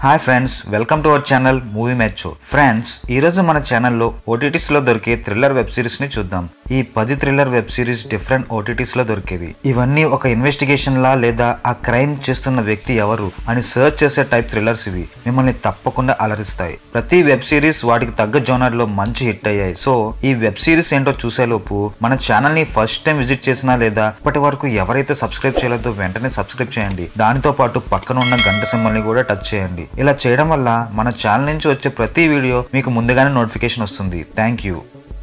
hi friends welcome to our channel movie match friends ఈ రోజు మన ఛానల్లో ఓటీటీస్ లో దొరికే థ్రిల్లర్ వెబ్ సిరీస్ ని చూద్దాం ఈ పది thriller web series different OTTs లో దొరికేవి ఇవన్నీ ఒక ఇన్వెస్టిగేషన్ లా లేదా ఆ క్రైమ్ చేస్తున్న వ్యక్తి ఎవరు అని సర్చ్ చేసే టైప్ థ్రిల్లర్స్ ఇవి మిమ్మల్ని తప్పకుండా అలరిస్తాయి ప్రతి వెబ్ సిరీస్ వాటికి తగ్గ జోనర్ లో మంచి హిట్ అయ్యాయి సో ఈ వెబ్ సిరీస్ ఏంటో చూసేలోపు మన ఛానల్ ని ఫస్ట్ టైం విజిట్ చేసినా లేదా ఇప్పటి వరకు ఎవరైతే సబ్స్క్రైబ్ చేయలేదో వెంటనే సబ్స్క్రైబ్ చేయండి దానితో పాటు పక్కన ఉన్న గంట సింబల్ ని కూడా టచ్ చేయండి ఇలా చేయడం వల్ల మన ఛానల్ నుంచి వచ్చే ప్రతి వీడియో మీకు ముందుగానే నోటిఫికేషన్ వస్తుంది thank you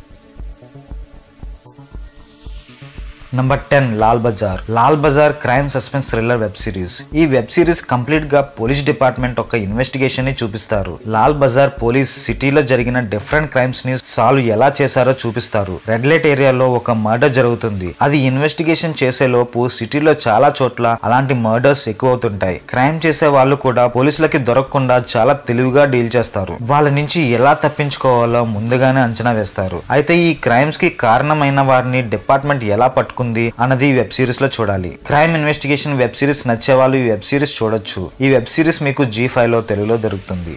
number ten Lal Bazar Lal Bazar crime suspense thriller web series ఈ వెబ్ సిరీస్ కంప్లీట్ గా పోలీస్ డిపార్ట్మెంట్ ఒక ఇన్వెస్టిగేషన్ ని చూపిస్తారు లాల్ బజార్ పోలీస్ సిటీలో జరిగిన డిఫరెంట్ క్రైమ్స్ ని సాల్వ్ ఎలా చేశారో చూపిస్తారు రెడ్ లైట్ ఏరియాలో ఒక మర్డర్ జరుగుతుంది అది ఇన్వెస్టిగేషన్ చేసే లోపు సిటీలో చాలా చోట్ల అలాంటి మర్డర్స్ ఎక్కువ అవుతుంటాయి క్రైమ్ చేసే వాళ్ళు కూడా పోలీసులకి దొరకకుండా చాలా తెలివిగా డీల్ చేస్తారు వాళ్ళ నుంచి ఎలా తప్పించుకోవాలో ముందుగానే అంచనా వేస్తారు అయితే ఈ క్రైమ్స్ కి కారణమైన వారిని డిపార్ట్మెంట్ ఎలా పట్టుకుంది అన్నది ఈ వెబ్ సిరీస్ లో చూడాలి క్రైమ్ ఇన్వెస్టిగేషన్ వెబ్ సిరీస్ నచ్చే వాళ్ళు ఈ వెబ్ సిరీస్ చూడొచ్చు ఈ వెబ్ సిరీస్ మీకు జీ ఫైవ్ లో తెలుగులో దొరుకుతుంది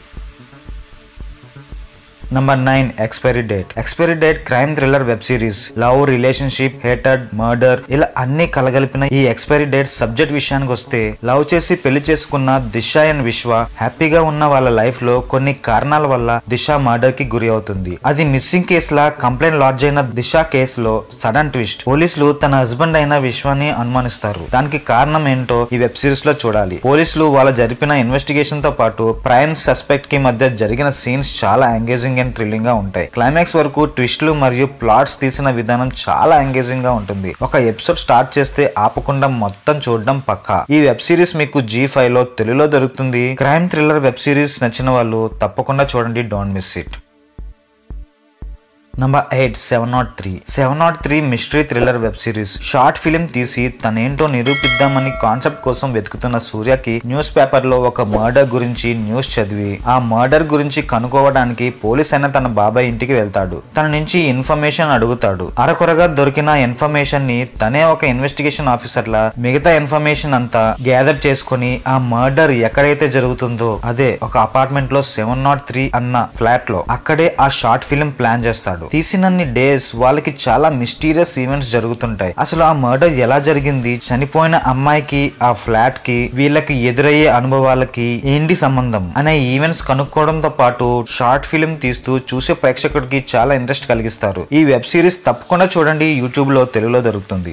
number nine expiry date expiry date crime thriller web series love relationship hated murder ఇలా అన్ని కలగలిపిన ఈ ఎక్స్పైరీ డేట్ సబ్జెక్ట్ విషయానికి వస్తే లవ్ చేసి పెళ్లి చేసుకున్న దిశ అండ్ విశ్వ హ్యాపీగా ఉన్న వాళ్ళ లైఫ్ లో కొన్ని కారణాల వల్ల దిశ మర్డర్ కి గురి అవుతుంది అది మిస్సింగ్ కేసు లా కంప్లైంట్ లాడ్జ్ అయిన దిశ కేసులో సడన్ ట్విస్ట్ పోలీసులు తన హస్బెండ్ అయిన విశ్వాన్ని అనుమానిస్తారు దానికి కారణం ఏంటో ఈ వెబ్ సిరీస్ లో చూడాలి పోలీసులు వాళ్ళ జరిపిన ఇన్వెస్టిగేషన్ తో పాటు ప్రైమ్ సస్పెక్ట్ కి మధ్య జరిగిన సీన్స్ చాలా ఎంగేజింగ్ అండ్ థ్రిల్లింగ్ గా ఉంటాయి క్లైమాక్స్ వరకు ట్విస్ట్లు మరియు ప్లాట్స్ తీసిన విధానం చాలా ఎంగేజింగ్ గా ఉంటుంది ఒక ఎపిసోడ్ స్టార్ట్ చేస్తే ఆపకుండా మొత్తం చూడడం పక్కా ఈ వెబ్ సిరీస్ మీకు జీ ఫైవ్ లో తెలుగులో దొరుకుతుంది క్రైమ్ థ్రిల్లర్ వెబ్ సిరీస్ నచ్చిన వాళ్ళు తప్పకుండా చూడండి don't miss it number eight seven not three seven not three mystery thriller web series short film తీసి తనేంటో నిరూపిద్దామని కాన్సెప్ట్ కోసం వెతుకుతున్న సూర్యకి న్యూస్ పేపర్ లో ఒక మర్డర్ గురించి న్యూస్ చదివి ఆ మర్డర్ గురించి కనుక్కోవడానికి పోలీస్ అయిన తన బాబాయ్ ఇంటికి వెళ్తాడు తన నుంచి ఇన్ఫర్మేషన్ అడుగుతాడు అరకొరగా దొరికిన ఇన్ఫర్మేషన్ ని తనే ఒక ఇన్వెస్టిగేషన్ ఆఫీసర్ లా మిగతా ఇన్ఫర్మేషన్ అంతా గ్యాదర్ చేసుకుని ఆ మర్డర్ ఎక్కడైతే జరుగుతుందో అదే ఒక అపార్ట్మెంట్ లో సెవెన్ నాట్ త్రీ అన్న ఫ్లాట్ లో అక్కడే ఆ షార్ట్ ఫిలిం ప్లాన్ చేస్తాడు తీసినన్ని డేస్ వాళ్ళకి చాలా మిస్టీరియస్ ఈవెంట్స్ జరుగుతుంటాయి అసలు ఆ మర్డర్ ఎలా జరిగింది చనిపోయిన అమ్మాయికి ఆ ఫ్లాట్ కి వీళ్ళకి ఎదురయ్యే అనుభవాలకి ఏంటి సంబంధం అనే ఈవెంట్స్ కనుక్కోవడంతో పాటు షార్ట్ ఫిలిం తీస్తూ చూసే ప్రేక్షకుడికి చాలా ఇంట్రెస్ట్ కలిగిస్తారు ఈ వెబ్ సిరీస్ తప్పకుండా చూడండి యూట్యూబ్ లో తెలుగులో దొరుకుతుంది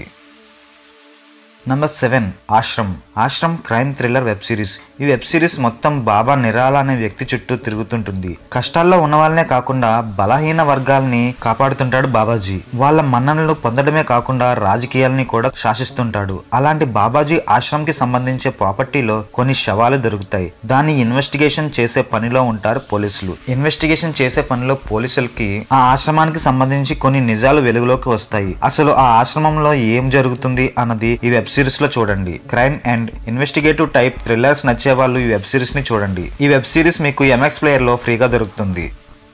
number seven Aashram Aashram crime thriller web series ఈ వెబ్ సిరీస్ మొత్తం బాబా నిరాల అనే వ్యక్తి చుట్టూ తిరుగుతుంటుంది కష్టాల్లో ఉన్న వాళ్ళనే కాకుండా బలహీన వర్గాల్ని కాపాడుతుంటాడు బాబాజీ వాళ్ళ మన్ననలు పొందడమే కాకుండా రాజకీయాల్ని కూడా శాసిస్తుంటాడు అలాంటి బాబాజీ ఆశ్రమ్ కి సంబంధించే ప్రాపర్టీలో కొన్ని శవాలు దొరుకుతాయి దాన్ని ఇన్వెస్టిగేషన్ చేసే పనిలో ఉంటారు పోలీసులు ఇన్వెస్టిగేషన్ చేసే పనిలో పోలీసులకి ఆ ఆశ్రమానికి సంబంధించి కొన్ని నిజాలు వెలుగులోకి వస్తాయి అసలు ఆ ఆశ్రమంలో ఏం జరుగుతుంది అన్నది ఈ వెబ్ సిరీస్ లో చూడండి crime and investigative type thrillers నచ్చే వాళ్ళు ఈ వెబ్ సిరీస్ ని చూడండి ఈ వెబ్ సిరీస్ మీకు ఎంఎక్స్ ప్లేయర్ లో ఫ్రీగా దొరుకుతుంది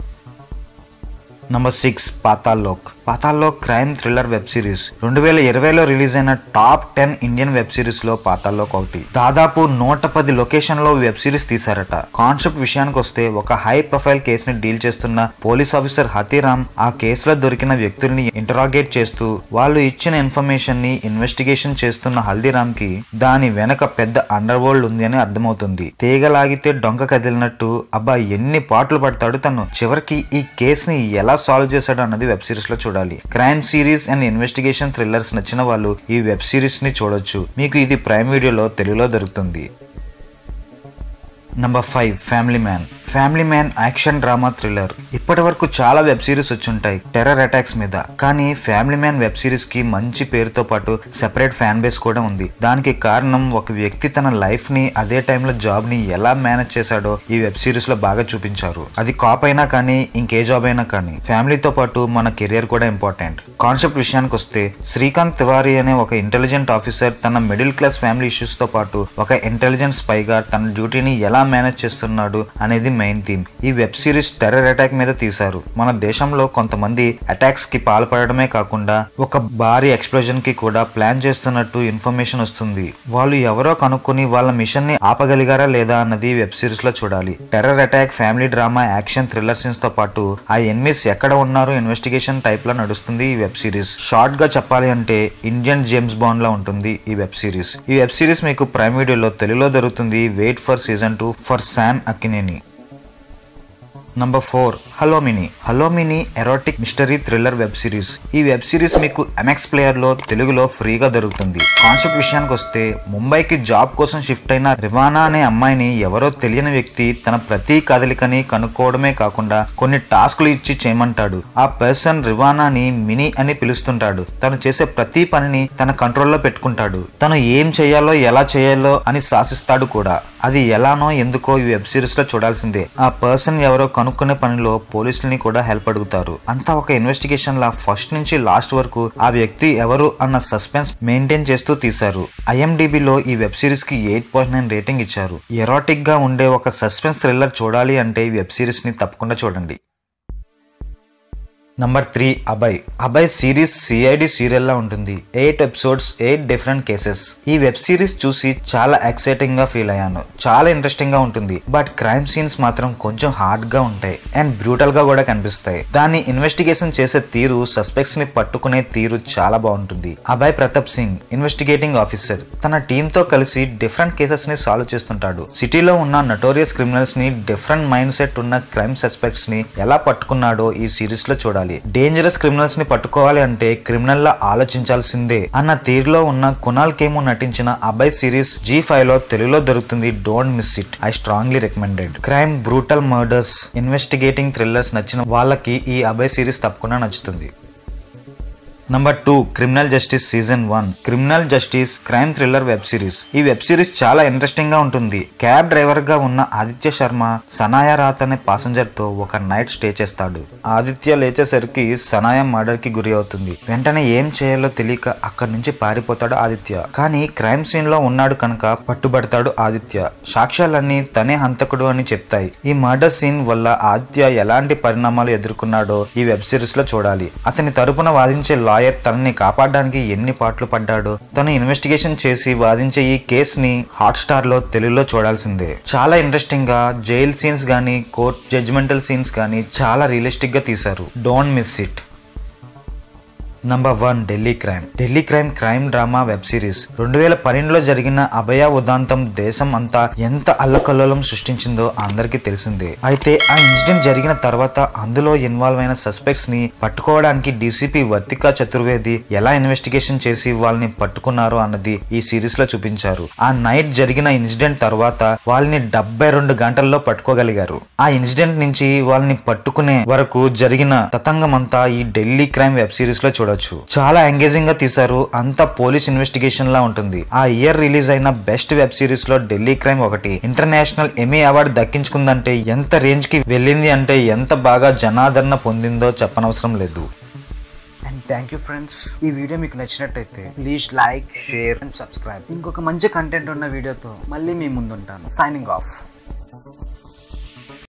number six Paatal Lok Paatal Lok crime thriller web series రెండు వేల ఇరవైలో రిలీజ్ అయిన top ten Indian web series లో పాతాల్లోక్ ఒకటి దాదాపు నూట పది లొకేషన్ లో వెబ్ సిరీస్ తీశారట కాన్సెప్ట్ విషయానికి వస్తే ఒక హై ప్రొఫైల్ కేసుని డీల్ చేస్తున్న పోలీస్ ఆఫీసర్ హతీరామ్ ఆ కేసులో దొరికిన వ్యక్తుల్ని ఇంటరాగేట్ చేస్తూ వాళ్ళు ఇచ్చిన ఇన్ఫర్మేషన్ ని ఇన్వెస్టిగేషన్ చేస్తున్న హల్దీరామ్ కి దాని వెనక పెద్ద అండర్ వరల్డ్ ఉంది అని అర్థమవుతుంది తీగలాగితే డొంక కదిలినట్టు అబ్బా ఎన్ని పాటలు పడతాడు తను చివరికి ఈ కేసుని ఎలా సాల్వ్ చేశాడు అన్నది వెబ్ సిరీస్ లో చూడాలి crime series and investigation thrillers నచ్చిన వాళ్ళు ఈ వెబ్ సిరీస్ ని చూడొచ్చు మీకు ఇది ప్రైమ్ వీడియోలో తెలుగులో దొరుకుతుంది number five family man family man action drama thriller ఇప్పటి వరకు చాలా వెబ్ సిరీస్ వచ్చుంటాయి టెర్రర్ అటాక్స్ మీద కానీ ఫ్యామిలీ మ్యాన్ వెబ్ సిరీస్ కి మంచి పేరుతో పాటు సెపరేట్ ఫ్యాన్ బేస్ కూడా ఉంది దానికి కారణం ఒక వ్యక్తి తన లైఫ్ ని అదే టైంలో జాబ్ ని ఎలా మేనేజ్ చేశాడో ఈ వెబ్ సిరీస్ లో బాగా చూపించారు అది కాప్ అయినా కానీ ఇంకే జాబ్ అయినా కానీ ఫ్యామిలీతో పాటు మన కెరియర్ కూడా ఇంపార్టెంట్ కాన్సెప్ట్ విషయానికి వస్తే శ్రీకాంత్ తివారీ అనే ఒక ఇంటెలిజెంట్ ఆఫీసర్ తన మిడిల్ క్లాస్ ఫ్యామిలీ ఇష్యూస్ తో పాటు ఒక ఇంటెలిజెంట్ స్పైగా తన డ్యూటీని ఎలా మేనేజ్ చేస్తున్నాడు అనేది మెయిన్ థీమ్ ఈ వెబ్ సిరీస్ టెర్రర్ అటాక్ మీద తీశారు మన దేశంలో కొంతమంది అటాక్స్ కి పాల్పడమే కాకుండా ఒక భారీ ఎక్స్ప్లోజన్ కి కూడా ప్లాన్ చేస్తున్నట్టు ఇన్ఫర్మేషన్ వస్తుంది వాళ్ళు ఎవరో కనుక్కొని వాళ్ళ మిషన్ ని ఆపగలిగారా లేదా అన్నది వెబ్ సిరీస్ లో చూడాలి terror attack family drama action thriller scenes తో పాటు ఆ ఎనిమిస్ ఎక్కడ ఉన్నారు ఇన్వెస్టిగేషన్ టైప్ లో నడుస్తుంది ఈ వెబ్ సిరీస్ షార్ట్ గా చెప్పాలి అంటే ఇండియన్ జేమ్స్ బాండ్ లా ఉంటుంది ఈ వెబ్ సిరీస్ ఈ వెబ్ సిరీస్ మీకు ప్రైమ్ వీడియోలో తెలుగులో దొరుకుతుంది wait for season two for Sam Akkineni number four hello mini hello mini erotic mystery thriller web series ఈ వెబ్ సిరీస్ మీకు ఎంఎక్స్ ప్లేయర్ లో తెలుగులో ఫ్రీగా దొరుకుతుంది కాన్సెప్ట్ విషయానికి వస్తే ముంబైకి జాబ్ కోసం షిఫ్ట్ అయిన రివానా అనే అమ్మాయిని ఎవరో తెలియని వ్యక్తి తన ప్రతి కదలికని కనుక్కోవడమే కాకుండా కొన్ని టాస్క్లు ఇచ్చి చేయమంటాడు ఆ పర్సన్ రివానాని మినీ అని పిలుస్తుంటాడు తను చేసే ప్రతి పనిని తన కంట్రోల్లో పెట్టుకుంటాడు తను ఏం చేయాలో ఎలా చేయాలో అని శాసిస్తాడు కూడా అది ఎలానో ఎందుకో ఈ వెబ్ సిరీస్ లో చూడాల్సిందే ఆ పర్సన్ ఎవరో కనుక్కునే పనిలో పోలీసులని కూడా హెల్ప్ అడుగుతారు అంతా ఒక ఇన్వెస్టిగేషన్ లా ఫస్ట్ నుంచి లాస్ట్ వరకు ఆ వ్యక్తి ఎవరు అన్న సస్పెన్స్ మెయింటైన్ చేస్తూ తీశారు ఐఎండిబిలో ఈ వెబ్ సిరీస్ కి ఎయిట్ పాయింట్ నైన్ రేటింగ్ ఇచ్చారు ఎరోటిక్ గా ఉండే ఒక సస్పెన్స్ థ్రిల్లర్ చూడాలి అంటే ఈ వెబ్ సిరీస్ ని తప్పకుండా చూడండి number three Abhay Abhay series CID serial లా ఉంటుంది eight episodes eight different cases ఈ వెబ్ సిరీస్ చూసి చాలా ఎక్సైటింగ్ గా ఫీల్ అయ్యాను చాలా ఇంట్రెస్టింగ్ గా ఉంటుంది బట్ క్రైమ్ సీన్స్ మాత్రం కొంచెం హార్డ్ గా ఉంటాయి అండ్ బ్రూటల్ గా కూడా కనిపిస్తాయి దాన్ని ఇన్వెస్టిగేషన్ చేసే తీరు సస్పెక్ట్స్ ని పట్టుకునే తీరు చాలా బాగుంటుంది అభయ్ ప్రతాప్ సింగ్ ఇన్వెస్టిగేటింగ్ ఆఫీసర్ తన టీమ్ తో కలిసి డిఫరెంట్ కేసెస్ ని సాల్వ్ చేస్తుంటాడు సిటీలో ఉన్న నటోరియస్ క్రిమినల్స్ ని డిఫరెంట్ మైండ్ సెట్ ఉన్న క్రైమ్ సస్పెక్ట్స్ ని ఎలా పట్టుకున్నాడో ఈ సిరీస్ లో చూడాలి డేంజరస్ క్రిమినల్స్ ని పట్టుకోవాలి అంటే క్రిమినల్ లా ఆలోచించాల్సిందే అన్న తీరులో ఉన్న కునాల్ కేము నటించిన అభయ్ సిరీస్ జీ ఫైవ్ లో తెలుగులో దొరుకుతుంది don't miss it I strongly recommended crime brutal murders investigating thrillers నచ్చిన వాళ్ళకి ఈ అభయ్ సిరీస్ తప్పకుండా నచ్చుతుంది number two criminal justice season one criminal justice crime thriller web series ఈ వెబ్ సిరీస్ చాలా ఇంట్రెస్టింగ్ గా ఉంటుంది క్యాబ్ డ్రైవర్ గా ఉన్న ఆదిత్య శర్మ సనాయ రాత్ అనే పాసెంజర్ తో ఒక నైట్ స్టే చేస్తాడు ఆదిత్య లేచేసరికి సనాయ మర్డర్ కి గురి అవుతుంది వెంటనే ఏం చేయాలో తెలియక అక్కడి నుంచి పారిపోతాడు ఆదిత్య కానీ క్రైమ్ సీన్ లో ఉన్నాడు కనుక పట్టుబడతాడు ఆదిత్య సాక్ష్యాలన్నీ తనే హంతకుడు అని చెప్తాయి ఈ మర్డర్ సీన్ వల్ల ఆదిత్య ఎలాంటి పరిణామాలు ఎదుర్కొన్నాడో ఈ వెబ్ సిరీస్ లో చూడాలి అతని తరపున వాదించే లాయర్ తనని కాపాడడానికి ఎన్ని పాటలు పడ్డాడో తను ఇన్వెస్టిగేషన్ చేసి వాదించే ఈ కేస్ ని హాట్ స్టార్ లో తెలుగులో చూడాల్సిందే చాలా ఇంట్రెస్టింగ్ గా జైల్ సీన్స్ గానీ కోర్ట్ జడ్జిమెంటల్ సీన్స్ గానీ చాలా రియలిస్టిక్ గా తీశారు don't miss it number one Delhi crime Delhi crime crime drama web series రెండు వేల పన్నెండులో జరిగిన అభయ ఉదాంతం దేశం అంతా ఎంత అల్లకల్లోలం సృష్టించిందో అందరికీ తెలిసిందే అయితే ఆ ఇన్సిడెంట్ జరిగిన తర్వాత అందులో ఇన్వాల్వ్ అయిన సస్పెక్ట్స్ ని పట్టుకోవడానికి డీసీపీ వర్తికా చతుర్వేది ఎలా ఇన్వెస్టిగేషన్ చేసి వాళ్ళని పట్టుకున్నారో అన్నది ఈ సిరీస్ లో చూపించారు ఆ నైట్ జరిగిన ఇన్సిడెంట్ తర్వాత వాళ్ళని డెబ్బై రెండు గంటల్లో పట్టుకోగలిగారు ఆ ఇన్సిడెంట్ నుంచి వాళ్ళని పట్టుకునే వరకు జరిగిన తతంగం అంతా ఈ ఢిల్లీ క్రైమ్ వెబ్ సిరీస్ లో చూడొచ్చు చాలా ఎంగేజింగ్ గా తీశారు అంతా పోలీస్ ఇన్వెస్టిగేషన్ లా ఉంటుంది ఆ ఇయర్ రిలీజ్ అయిన బెస్ట్ వెబ్ సిరీస్ లో ఢిల్లీ క్రైమ్ ఒకటి ఇంటర్నేషనల్ ఎమీ అవార్డు దక్కించుకుందంటే ఎంత రేంజ్ కి వెళ్ళింది అంటే ఎంత బాగా జనాదరణ పొందిందో చెప్పనవసరం లేదు అండ్ థ్యాంక్ యూ ఫ్రెండ్స్ ఈ వీడియో మీకు నచ్చినట్టయితే please like share and subscribe ఇంకొక మంచి కంటెంట్ ఉన్న వీడియోతో మళ్ళీ మీ ముందుంటాను సైనింగ్ ఆఫ్